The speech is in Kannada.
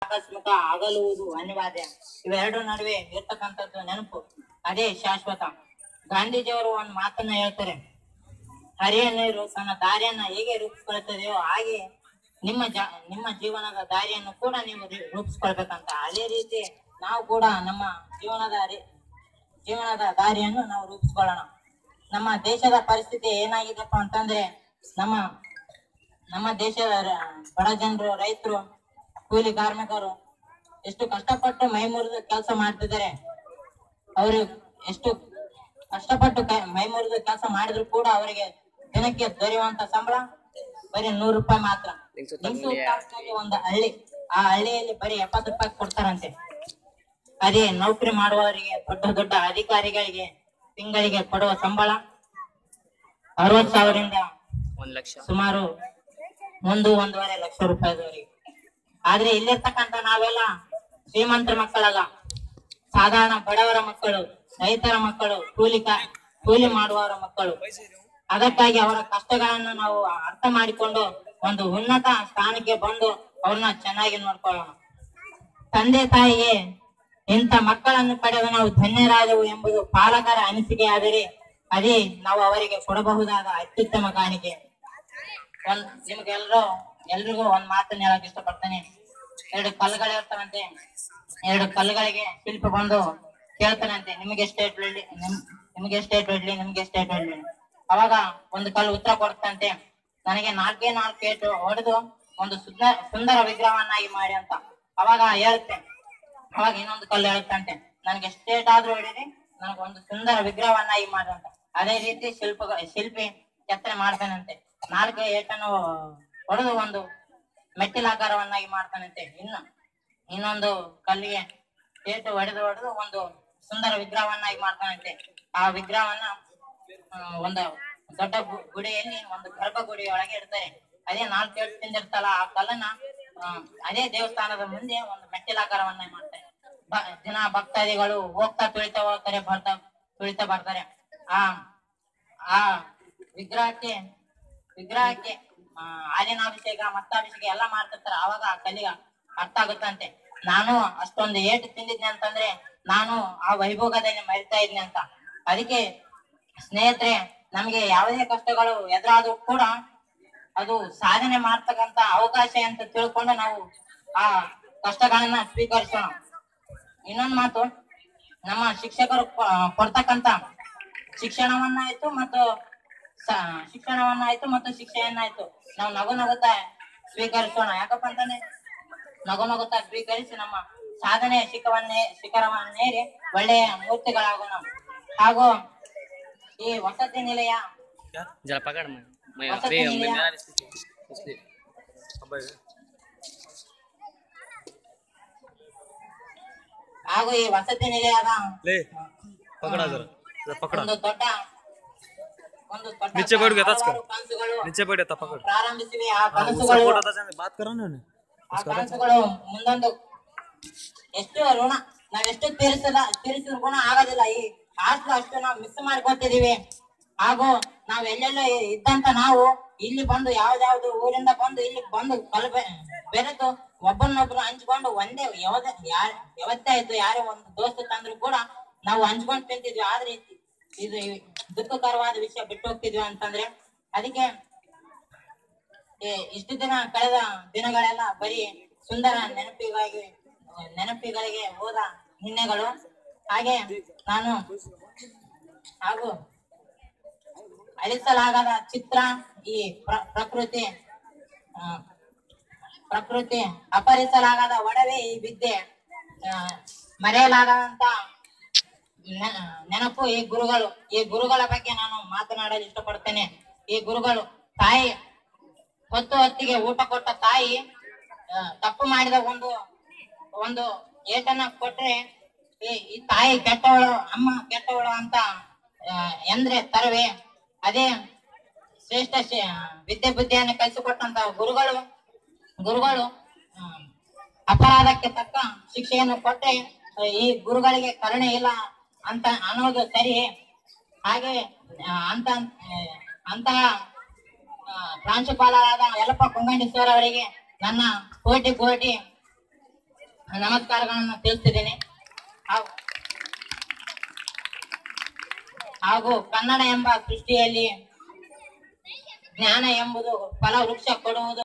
ಆಕಸ್ಮಿಕ ಆಗಲುವುದು ಅನಿವಾರ್ಯ ಇವೆರಡು ನಡುವೆ ಇರ್ತಕ್ಕಂಥದ್ದು ನೆನಪು ಅದೇ ಶಾಶ್ವತ ಗಾಂಧೀಜಿಯವರು ಒಂದು ಮಾತನ್ನ ಹೇಳ್ತಾರೆ ಹರಿಯ ನೀರು ತನ್ನ ದಾರಿಯನ್ನ ಹೇಗೆ ರೂಪಿಸ್ಕೊಳ್ತದೆಯೋ ಹಾಗೆ ನಿಮ್ಮ ಜ ನಿಮ್ಮ ಜೀವನದ ದಾರಿಯನ್ನು ಕೂಡ ನೀವು ರಿ- ರೂಪಿಸ್ಕೊಳ್ಬೇಕಂತ ಅದೇ ರೀತಿ ನಾವು ಕೂಡ ನಮ್ಮ ಜೀವನದ ರಿ- ಜೀವನದ ದಾರಿಯನ್ನು ನಾವು ರೂಪಿಸ್ಕೊಳ್ಳೋಣ ನಮ್ಮ ದೇಶದ ಪರಿಸ್ಥಿತಿ ಏನಾಗಿದೆಪ್ಪ ಅಂತಂದ್ರೆ ನಮ್ಮ ನಮ್ಮ ದೇಶದ ರ- ಬಡ ಜನರು ರೈತರು ಕೂಲಿ ಕಾರ್ಮಿಕರು ಎಷ್ಟು ಕಷ್ಟಪಟ್ಟು ಮೈ ಮುರಿದು ಕೆಲಸ ಮಾಡ್ತಿದ್ದಾರೆ ಅವರು ಎಷ್ಟು ಕಷ್ಟಪಟ್ಟು ಕ- ಮೈ ಮುರಿದು ಕೆಲಸ ಮಾಡಿದ್ರು ಕೂಡ ಅವರಿಗೆ ದಿನಕ್ಕೆ ದೊರೆಯುವಂತ ಸಂಬಳ ಬರೀ ನೂರು ರೂಪಾಯಿ ಮಾತ್ರ ನಿಮ್ಸೂರು ತಾಲೂಕಿನಲ್ಲಿ ಒಂದು ಹಳ್ಳಿ ಆ ಹಳ್ಳಿಯಲ್ಲಿ ಬರೀ ಎಪ್ಪತ್ತು ರೂಪಾಯಿ ಕೊಡ್ತಾರಂತೆ ಅದೇ ನೌಕರಿ ಮಾಡುವವರಿಗೆ ದೊಡ್ಡ ದೊಡ್ಡ ಅಧಿಕಾರಿಗಳಿಗೆ ತಿಂಗಳಿಗೆ ಕೊಡುವ ಸಂಬಳ ಅರವತ್ ಸಾವಿರದಿಂದ ಒಂದ್ ಲಕ್ಷ ಸುಮಾರು ಒಂದು ಒಂದೂವರೆ ಲಕ್ಷ ರೂಪಾಯಿದವರೆಗೆ ಆದ್ರೆ ಇಲ್ಲಿರ್ತಕ್ಕಂಥ ನಾವೆಲ್ಲ ಶ್ರೀಮಂತರ ಮಕ್ಕಳಲ್ಲ ಸಾಧಾರಣ ಬಡವರ ಮಕ್ಕಳು ರೈತರ ಮಕ್ಕಳು ಕೂಲಿ ಕಾ ಕೂಲಿ ಮಾಡುವವರ ಮಕ್ಕಳು ಅದಕ್ಕಾಗಿ ಅವರ ಕಷ್ಟಗಳನ್ನು ನಾವು ಅರ್ಥ ಮಾಡಿಕೊಂಡು ಒಂದು ಉನ್ನತ ಸ್ಥಾನಕ್ಕೆ ಬಂದು ಅವ್ರನ್ನ ಚೆನ್ನಾಗಿ ನೋಡ್ಕೊಳ್ಳೋಣ ತಂದೆ ತಾಯಿಗೆ ಇಂಥ ಮಕ್ಕಳನ್ನು ಪಡೆದು ನಾವು ಧನ್ಯರಾದೆವು ಎಂಬುದು ಪಾಲಕರ ಅನಿಸಿಕೆ ಆದರೆ ಅದೇ ನಾವು ಅವರಿಗೆ ಕೊಡಬಹುದಾದ ಅತ್ಯುತ್ತಮ ಕಾಣಿಕೆ ಒಂದ್ ನಿಮ್ಗೆಲ್ರು ಎಲ್ರಿಗೂ ಒಂದ್ ಮಾತನ್ನ ಹೇಳಕ್ ಇಷ್ಟಪಡ್ತೇನೆ ಎರಡು ಕಲ್ಲುಗಳಿರ್ತಾವಂತೆ ಎರಡು ಕಲ್ಲುಗಳಿಗೆ ಶಿಲ್ಪ ಬಂದು ಕೇಳ್ತಾನಂತೆ ನಿಮಗೆ ಎಷ್ಟೇ ಇಡ್ಲಿ ನಿಮ್ ನಿಮ್ಗೆ ಎಷ್ಟೇ ಇಡ್ಲಿ ನಿಮ್ಗೆ ಎಷ್ಟೇ ಇಡ್ಲಿ ಅವಾಗ ಒಂದು ಕಲ್ಲು ಉತ್ತರ ಕೊಡ್ತಂತೆ ನನಗೆ ನಾಲ್ಕೇ ನಾಲ್ಕು ಏಟು ಹೊಡೆದು ಒಂದು ಸುಂದರ ಸುಂದರ ವಿಗ್ರಹವನ್ನಾಗಿ ಮಾಡಿ ಅಂತ ಅವಾಗ ಹೇಳುತ್ತೆ ಅವಾಗ ಇನ್ನೊಂದು ಕಲ್ಲು ಹೇಳುತ್ತಂತೆ ನನ್ಗೆ ಎಷ್ಟೇಟಾದ್ರೂ ಹಿಡಿದಿ ನನಗೆ ಒಂದು ಸುಂದರ ವಿಗ್ರಹವನ್ನಾಗಿ ಮಾಡು ಅಂತ ಅದೇ ರೀತಿ ಶಿಲ್ಪ ಶಿಲ್ಪಿ ಕೆತ್ತನೆ ಮಾಡ್ತಾನಂತೆ ನಾಲ್ಕು ಏಟನ್ನು ಹೊಡೆದು ಒಂದು ಮೆಟ್ಟಿಲಾಕಾರವನ್ನಾಗಿ ಮಾಡ್ತಾನಂತೆ ಇನ್ನು ಇನ್ನೊಂದು ಕಲ್ಲಿಗೆ ಏಟು ಹೊಡೆದು ಹೊಡೆದು ಒಂದು ಸುಂದರ ವಿಗ್ರಹವನ್ನಾಗಿ ಮಾಡ್ತಾನಂತೆ ಆ ವಿಗ್ರಹವನ್ನ ಆ, ಒಂದು ದೊಡ್ಡ ಗು- ಗುಡಿಯಲ್ಲಿ ಒಂದು ಗರ್ಭ ಗುಡಿಯೊಳಗೆ ಇಡ್ತಾರೆ ಅದೇ ನಾಲ್ಕು ಏಟು ತಿಂದಿರ್ತಲ್ಲ ಆ ಕಲ್ಲನ್ನ ಆ, ಅದೇ ದೇವಸ್ಥಾನದ ಮುಂದೆ ಒಂದು ಮೆಟ್ಟಿಲಾಕಾರವನ್ನ ಮಾಡ್ತಾರೆ ಬ- ಜನ ಭಕ್ತಾದಿಗಳು ಹೋಗ್ತಾ ತುಳಿತಾ ಹೋಗ್ತಾರೆ ಬರ್ತಾ ತುಳಿತಾ ಬರ್ತಾರೆ ಆ ಆ ವಿಗ್ರಹಕ್ಕೆ ವಿಗ್ರಹಕ್ಕೆ ಆ, ಆರ್ಯನಾಭಿಷೇಕ ಮತ್ತಾಭಿಷೇಕ ಎಲ್ಲ ಮಾಡ್ತಿರ್ತಾರೆ ಅವಾಗ ಆ ಕಲಿಗ ಅರ್ಥ ಆಗುತ್ತಂತೆ ನಾನು ಅಷ್ಟೊಂದು ಏಟು ತಿಂದಿದ್ದೆ ಅಂತಂದ್ರೆ ನಾನು ಆ ವೈಭೋಗದಲ್ಲಿ ಮರಿತಾ ಇದ್ನಿ ಅಂತ ಅದಕ್ಕೆ ಸ್ನೇಹಿತರೆ ನಮ್ಗೆ ಯಾವುದೇ ಕಷ್ಟಗಳು ಎದುರಾದ್ರೂ ಕೂಡ ಅದು ಸಾಧನೆ ಮಾಡ್ತಕ್ಕಂತ ಅವಕಾಶ ಅಂತ ತಿಳ್ಕೊಂಡು ನಾವು ಆ ಕಷ್ಟಗಳನ್ನ ಸ್ವೀಕರಿಸೋಣ ಇನ್ನೊಂದು ಮಾತು ನಮ್ಮ ಶಿಕ್ಷಕರು ಕೊ- ಕೊಡ್ತಕ್ಕಂತ ಶಿಕ್ಷಣವನ್ನಾಯ್ತು ಮತ್ತು ಸ- ಶಿಕ್ಷಣವನ್ನಾಯ್ತು ಮತ್ತು ಶಿಕ್ಷೆಯನ್ನಾಯ್ತು ನಾವು ನಗು ನಗುತ್ತಾ ಸ್ವೀಕರಿಸೋಣ ಯಾಕಪ್ಪ ಅಂತಂದ್ರೆ ನಗು ನಗುತ್ತಾ ಸ್ವೀಕರಿಸಿ ನಮ್ಮ ಸಾಧನೆಯ ಶಿಖರವನ್ನೇ ಶಿಖರವನ್ನೇರಿ ಒಳ್ಳೆಯ ಮೂರ್ತಿಗಳಾಗೋಣ ಹಾಗೂ ಈ ವಸತಿ ನಿಲಯ जरा पकड़ मैं मैं वसत अरे नहीं मैं लिया। मेरा इसलिए इसलिए ಹಾಗೂ ಈ ವಸತಿ ನಿಲಯದ ले पकड़ा जरा जरा पकड़ा ಒಂದು ದೊಡ್ಡ ಒಂದು ದೊಡ್ಡ नीचे बैठ गया था उसका। ಹಲವಾರು ಕನಸುಗಳು नीचे बैठा था पकड़ ಪ್ರಾರಂಭಿಸಿವೆ ಆ उसका ಕನಸುಗಳು फोटो था जाने बात करो ना उन्हें ಆ ಕನಸುಗಳು ಮುಂದೊಂದು ಎಷ್ಟು ಋಣ ನಾವೆಷ್ಟು ತೀರಿಸದ ತೀರಿಸಿದ್ರು ಕೂಡ ಆಗೋದಿಲ್ಲ ಈ ಹಾಸ್ಟೆಲ್ ಅಷ್ಟು ನಾವು ಮಿಸ್ ಮಾಡ್ಕೊತಿದೀವಿ ಹಾಗೂ ನಾವ್ ಎಲ್ಲೆಲ್ಲ ಇದ್ದಂತ ನಾವು ಇಲ್ಲಿ ಬಂದು ಯಾವ್ದಾವ್ದು ಊರಿಂದ ಬಂದು ಇಲ್ಲಿ ಬಂದು ಕಲ್ ಬೆರೆತು ಒಬ್ಬರನ್ನೊಬ್ರು ಹಂಚ್ಕೊಂಡು ಒಂದೇ ಯಾವ್ದೇ ಯಾರ ಯಾವತ್ತೇ ಆಯ್ತು ಯಾರೇ ಒಂದು ದೋಸ್ತ ತಂದ್ರು ಕೂಡ ನಾವು ಹಂಚ್ಕೊಂಡು ತಿಂತಿದ್ವಿ ಆದ್ರೆ ಇದು- ಇದು ದುಃಖಕರವಾದ ವಿಷಯ ಬಿಟ್ಟು ಹೋಗ್ತಿದ್ವಿ ಅಂತಂದ್ರೆ ಅದಕ್ಕೆ ಏ, ಇಷ್ಟು ದಿನ ಕಳೆದ ದಿನಗಳೆಲ್ಲ ಬರೀ ಸುಂದರ ನೆನಪಿಗಾಗಿ ನೆನಪಿಗಳಿಗೆ ಹೋದ ನಿನ್ನೆಗಳು ಹಾಗೆ ನಾನು ಹಾಗೂ ಅಳಿಸಲಾಗದ ಚಿತ್ರ ಈ ಪ್ರ- ಪ್ರಕೃತಿ ಆ, ಪ್ರಕೃತಿ ಅಪರಿಸಲಾಗದ ಒಡವೆ ಈ ವಿದ್ಯೆ ಆ, ಮರೆಯಲಾಗದಂತ ನೆ- ನೆನಪು ಈ ಗುರುಗಳು ಈ ಗುರುಗಳ ಬಗ್ಗೆ ನಾನು ಮಾತನಾಡಲು ಇಷ್ಟಪಡ್ತೇನೆ ಈ ಗುರುಗಳು ತಾಯಿ ಹೊತ್ತು ಹೊತ್ತಿಗೆ ಊಟ ಕೊಟ್ಟ ತಾಯಿ ಆ, ತಪ್ಪು ಮಾಡಿದ ಒಂದು ಒಂದು ಏಟನ್ನ ಕೊಟ್ರೆ ಈ ಈ ತಾಯಿ ಕೆಟ್ಟವಳು ಅಮ್ಮ ಕೆಟ್ಟವಳು ಅಂತ ಆ, ಎಂದ್ರೆ ತರವೇ ಅದೇ ಶ್ರೇಷ್ಠ ಶಿ- ವಿದ್ಯೆ ಬುದ್ಧಿಯನ್ನು ಕಲಿಸಿಕೊಟ್ಟಂತ ಗುರುಗಳು ಗುರುಗಳು ಆ, ಅಪರಾಧಕ್ಕೆ ತಕ್ಕ ಶಿಕ್ಷೆಯನ್ನು ಕೊಟ್ಟರೆ ಆ, ಈ ಗುರುಗಳಿಗೆ ಕರುಣೆ ಇಲ್ಲ ಅಂತ ಅನ್ನೋದು ಸರಿ ಹಾಗೆ ಆ, ಅಂತ ಆ, ಅಂತಹ ಆ, ಪ್ರಾಂಶುಪಾಲರಾದ ಯಲ್ಲಪ್ಪ ಕುಂಗಂಡಿ ಸರ್ ಅವರಿಗೆ ನನ್ನ ಕೋಟಿ ಕೋಟಿ ನಮಸ್ಕಾರಗಳನ್ನು ತಿಳಿಸ್ತಿದ್ದೇನೆ ಹಾಗೂ- ಹಾಗೂ ಕನ್ನಡ ಎಂಬ ಸೃಷ್ಟಿಯಲ್ಲಿ ಜ್ಞಾನ ಎಂಬುದು ಫಲ ವೃಕ್ಷ ಕೊಡುವುದು